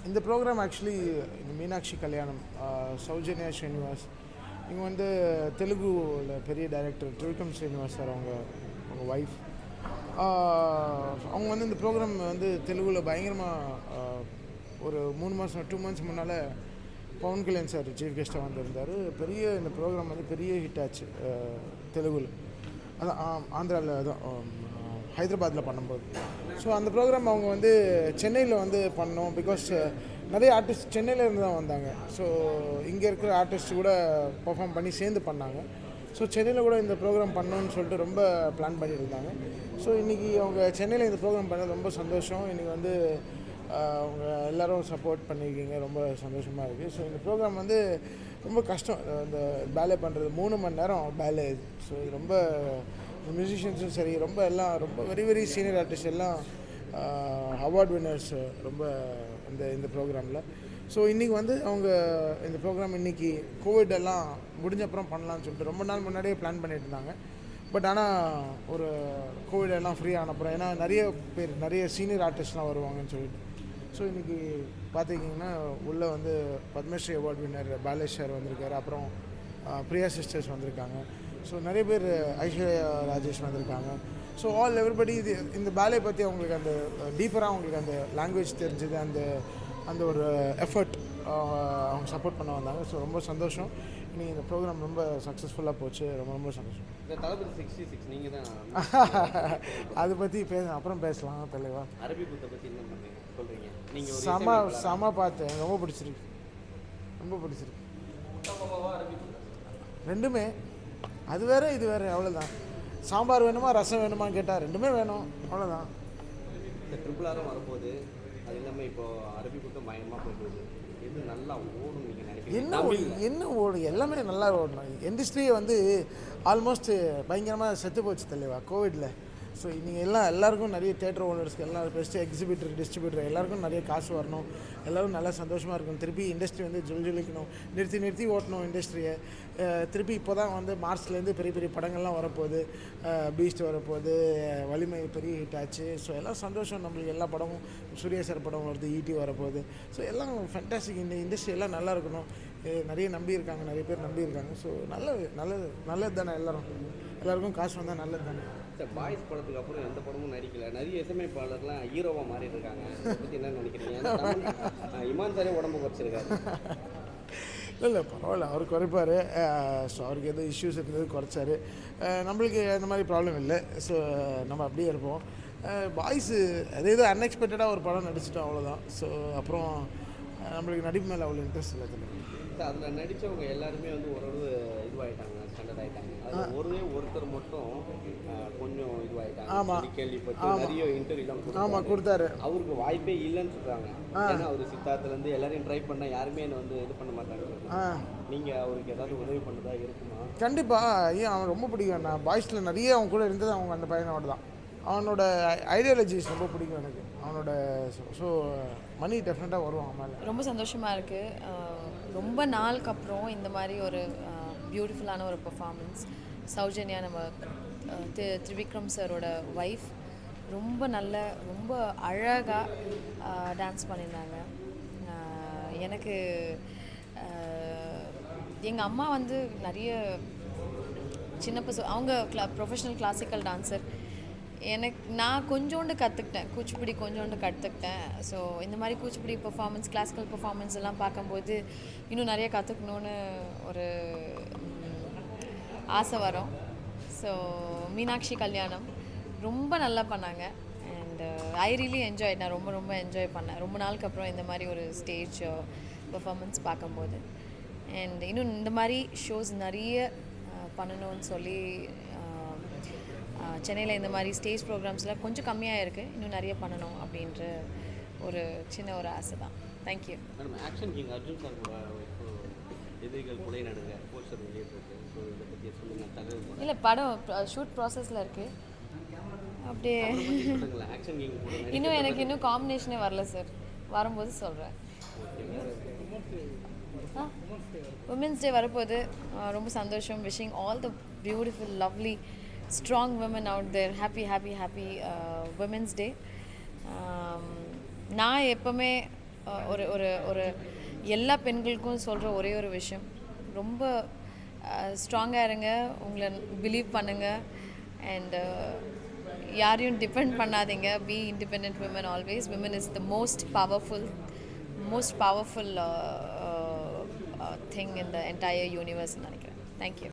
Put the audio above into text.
இந்த program actually இந்த மீனாட்சி கல்யாணம் ஆஹ், சௌஜன்யா ஸ்ரீனிவாஸ் இவங்க வந்து தெலுங்குல பெரிய டைரக்டர் திருவிக்ரம் ஸ்ரீனிவாஸ் சார் அவங்க அவங்க ஒய்ஃப் அவங்க வந்து இந்த ப்ரோக்ராம் வந்து தெலுங்குல பயங்கரமாக ஒரு மூணு மாதம் டூ மந்த்ஸ் முன்னால் பவன் கல்யாண் சார் சீஃப் கெஸ்ட்டாக வந்திருந்தார் பெரிய இந்த ப்ரோக்ராம் வந்து பெரிய ஹிட் ஆச்சு ஆஹ், தெலுங்குல அதான் ஆந்திராவில் அதான் ஹைதராபாத்தில் பண்ணும்போது ஸோ அந்த ப்ரோக்ராம் அவங்க வந்து சென்னையில் வந்து பண்ணோம் பிகாஸ் நிறைய ஆர்டிஸ்ட் சென்னையில் இருந்து தான் வந்தாங்க ஸோ இங்கே இருக்கிற ஆர்டிஸ்ட் கூட பெர்ஃபார்ம் பண்ணி சேர்ந்து பண்ணாங்க ஸோ சென்னையில் கூட இந்த ப்ரோக்ராம் பண்ணணும்னு சொல்லிட்டு ரொம்ப பிளான் பண்ணியிருந்தாங்க ஸோ இன்றைக்கி அவங்க சென்னையில் இந்த ப்ரோக்ராம் பண்ணது ரொம்ப சந்தோஷம் இன்றைக்கி வந்து ஆஹ், அவங்க எல்லாரும் சப்போர்ட் பண்ணியிருக்கீங்க ரொம்ப சந்தோஷமாக இருக்குது ஸோ இந்த ப்ரோக்ராம் வந்து ரொம்ப கஷ்டம் இந்த பேலே பண்ணுறது மூணு மணி நேரம் பேலே இது ஸோ இது ரொம்ப மியூசிஷியன்ஸும் சரி ரொம்ப எல்லாம் ரொம்ப வெரி வெரி சீனியர் ஆர்டிஸ்ட் எல்லாம் அவார்ட் வின்னர்ஸ் ரொம்ப இந்த இந்த ப்ரோக்ராமில் ஸோ இன்றைக்கி வந்து அவங்க இந்த ப்ரோக்ராம் இன்றைக்கி கோவிட் எல்லாம் முடிஞ்ச அப்புறம் பண்ணலாம்னு சொல்லிட்டு ரொம்ப நாள் முன்னாடியே பிளான் பண்ணிட்டு இருந்தாங்க பட் ஆனால் ஒரு கோவிட் எல்லாம் ஃப்ரீ ஆன அப்புறம் ஏன்னா நிறைய பேர் நிறைய சீனியர் ஆர்டிஸ்ட்லாம் வருவாங்கன்னு சொல்லிட்டு ஸோ இன்றைக்கி பார்த்துக்கிட்டிங்கன்னா உள்ளே வந்து Padmashri award winner Balesh sir வந்திருக்காரு அப்புறம் ஆஹ், பிரியா சிஸ்டர்ஸ் வந்திருக்காங்க ஸோ நிறைய பேர் ஐஸ்வர்யா ராஜேஷ் வந்திருக்காங்க ஸோ ஆல் எவ்ரிபடி இது இந்த பேலே பற்றி அவங்களுக்கு அந்த டீப்பராக அவங்களுக்கு அந்த லாங்குவேஜ் தெரிஞ்சது அந்த அந்த ஒரு எஃபர்ட் அவங்க சப்போர்ட் பண்ண வந்தாங்க ஸோ ரொம்ப சந்தோஷம் இன்னைக்கு இந்த ப்ரோக்ராம் ரொம்ப சக்ஸஸ்ஃபுல்லாக போச்சு ரொம்ப ரொம்ப சந்தோஷம் இந்த தளபதி சிக்ஸ்டி சிக்ஸ் நீங்கள் தான் அதை பற்றி பேச அப்புறம் பேசலாம் தெளிவா அரபி புத்தை பற்றி என்ன பண்ணுறீங்க சொல்கிறீங்க நீங்கள் ஒரு செம செம பார்த்தேன் ரொம்ப பிடிச்சிருக்கு ரொம்ப பிடிச்சிருக்கு ரெண்டுமே அது வேற இது வேற அவ்வளோதான் சாம்பார் வேணுமா ரசம் வேணுமான்னு கேட்டால் ரெண்டுமே வேணும் அவ்வளோதான் இந்த ட்ரிபிள் ஆரும் வரப்போகுது அது இல்லாமல் இப்போ அரபி புத்தம் பயங்கரமாக போயிட்டு வருது எது நல்லா ஓடும் நீங்கள் நினைக்கிறீங்க என்ன ஓ- என்ன ஓடும் எல்லாமே நல்லா ஓடணும் இண்டஸ்ட்ரியே வந்து ஆல்மோஸ்ட் பயங்கரமாக செத்து போச்சு தெளிவா கோவிடில் ஸோ நீங்கள் எல்லாம் எல்லாருக்கும் நிறைய தேட்டர் ஓனர்ஸ்க்கு எல்லாம் பெஸ்ட்டு எக்ஸிபிட்டர் டிஸ்ட்ரிபியூட்டர் எல்லாருக்கும் நிறைய காசு வரணும் எல்லோரும் நல்லா சந்தோஷமாக இருக்கணும் திருப்பி இண்டஸ்ட்ரி வந்து ஜொல் ஜொலிக்கணும் நிறுத்தி நிறுத்தி ஓட்டணும் இண்டஸ்ட்ரியை திருப்பி இப்போ தான் வந்து மார்ச்லேருந்து பெரிய பெரிய படங்கள்லாம் வரப்போகுது பீஸ்ட் வரப்போகுது அஹ், வலிமை பெரிய ஹிட் ஆச்சு ஸோ எல்லாம் சந்தோஷம் நம்மளுக்கு எல்லா படமும் சூர்யா சார் படம் வருது ஈடி வரப்போகுது ஸோ எல்லாம் ஃபேண்டாஸ்டிக் இந்த இண்டஸ்ட்ரி எல்லாம் நல்லா இருக்கணும் அஹ், நிறைய நம்பி இருக்காங்க நிறைய பேர் நம்பி இருக்காங்க ஸோ நல்லது நல்லது நல்லது தானே எல்லாரும் எல்லாருக்கும் காசு வந்தால் நல்லது தானே சார் பாய்ஸ் படத்துக்கு அப்புறம் எந்த படமும் நடிக்கல நிறைய இசையமைப்பாளர்லாம் ஹீரோவாக மாறிட்டு இருக்காங்க இதை பற்றி என்ன நினைக்கிறீங்க ஏன்னா தமிழ், அஹ், இமான் சாரே உடம்பு குறைச்சிருக்காரு இல்லை இல்லை பரவாயில்ல அவர் குறைப்பார் ஸோ அவருக்கு எதுவும் இஷ்யூஸ் இருந்தது குறைச்சாரு அஹ், நம்மளுக்கு அந்த மாதிரி ப்ராப்ளம் இல்லை ஸோ நம்ம அப்படியே இருப்போம் பாய்ஸு அது ஏதோ அன்எக்ஸ்பெக்டடாக ஒரு படம் நடிச்சிட்டோம் அவ்வளோதான் ஸோ அப்புறம் அஹ், நம்மளுக்கு நடிப்பு மேலே அவ்வளோ இன்ட்ரெஸ்ட் இல்லை இதில் சார் அதில் நடித்தவங்க எல்லாருமே வந்து ஓரளவு இதுவாகிட்டாங்க ஸ்டாண்டர்ட் ஆகிட்டாங்க அதில் ஒரே ஒருத்தர் மட்டும் அஹ், கொஞ்சம் இதுவாகிட்டாங்க ஆமா. சொல்லி கேள்விப்பட்டு நிறைய இன்டர்வியூலாம் ஆமாம் கொடுத்தாரு அவருக்கு வாய்ப்பே இல்லைன்னு சொல்கிறாங்க ஏன்னா அவர் சித்தார்த்துலேருந்து எல்லாரையும் ட்ரை பண்ணால் யாருமே என்னை வந்து இது பண்ண மாட்டாங்க ஆ நீங்கள் அவருக்கு ஏதாவது உதவி பண்ணதா இருக்குமா கண்டிப்பாக ஏன் அவன் ரொம்ப பிடிக்கும் நான் பாய்ஸில் நிறைய அவன் கூட இருந்தது அவங்க அந்த பையனோட தான் அவனோட ஐடியாலஜிஸ் ரொம்ப பிடிக்கும் எனக்கு அவனோட ஸோ மணி டெஃபினட்டாக வருவான் அவன் மேலே ரொம்ப சந்தோஷமாக இருக்குது ரொம்ப நாளுக்கு அப்புறம் இந்த மாதிரி ஒரு பியூட்டிஃபுல்லான ஒரு பெர்ஃபார்மன்ஸ் சௌஜன்யா நம்ம அஹ், தி திரிவிக்ரம் சாரோட ஒய்ஃப் ரொம்ப நல்ல ரொம்ப அழகாக டான்ஸ் பண்ணியிருந்தாங்க அஹ், எனக்கு எங்கள் அம்மா வந்து நிறைய சின்ன பசங்க அவங்க கிளா ப்ரொஃபஷனல் கிளாசிக்கல் டான்சர் எனக்கு நான் கொஞ்சோண்டு கற்றுக்கிட்டேன் கூச்சிப்புடி கொஞ்சோண்டு கற்றுக்கிட்டேன் ஸோ இந்த மாதிரி கூச்சிப்புடி பெர்ஃபார்மன்ஸ் கிளாசிக்கல் பெர்ஃபார்மன்ஸ் எல்லாம் பார்க்கும்போது இன்னும் நிறைய கற்றுக்கணுன்னு ஒரு ம், ஆசை வரும் ஸோ மீனாட்சி கல்யாணம் ரொம்ப நல்லா பண்ணாங்க அண்ட் ஐ ரியலி என்ஜாய் நான் ரொம்ப ரொம்ப என்ஜாய் பண்ணேன் ரொம்ப நாளுக்கு அப்புறம் இந்த மாதிரி ஒரு ஸ்டேஜ் பெர்ஃபார்மன்ஸ் பார்க்கும்போது அண்ட் இன்னும் இந்த மாதிரி ஷோஸ் நிறைய அஹ், பண்ணணும்னு சொல்லி சென்னையில் இந்த மாதிரி ஸ்டேஜ் ப்ரோக்ராம்ஸ்லாம் கொஞ்சம் கம்மியாக இருக்குது இன்னும் நிறைய பண்ணணும் அப்படின்ற ஒரு சின்ன ஒரு ஆசை தான் thank you madam action king Arjun sir கூட இப்போ எதிரிகள் கொலை நடுங்க போஸ்டர் வெளியிட்டிருக்கு ஸோ இதை பற்றி சொல்லுங்கள் தகவல் கூட இல்லை படம் ஷூட் ப்ராசஸில் இருக்குது அப்படியே சொல்லுங்களேன் ஆக்ஷன் கிங் கூட நடி- இன்னும் எனக்கு இன்னும் காம்பினேஷனே வரல சார் வரும்போது சொல்கிறேன் உமன்ஸ் டே வரப்போகுது ஆ, ரொம்ப சந்தோஷம் wishing all the beautiful lovely strong women out there happy happy happy womens day நான் எப்போவுமே அஹ், ஒரு ஒரு ஒரு எல்லா பெண்களுக்கும் சொல்கிற ஒரே ஒரு விஷயம் ரொம்ப ஸ்ட்ராங்காக இருங்க உங்களை பிலீவ் பண்ணுங்கள் அண்ட் யாரையும் டிபெண்ட் பண்ணாதீங்க be independent women always women is the most powerful most powerful thing in the entire universe நினைக்கிறேன் தேங்க்யூ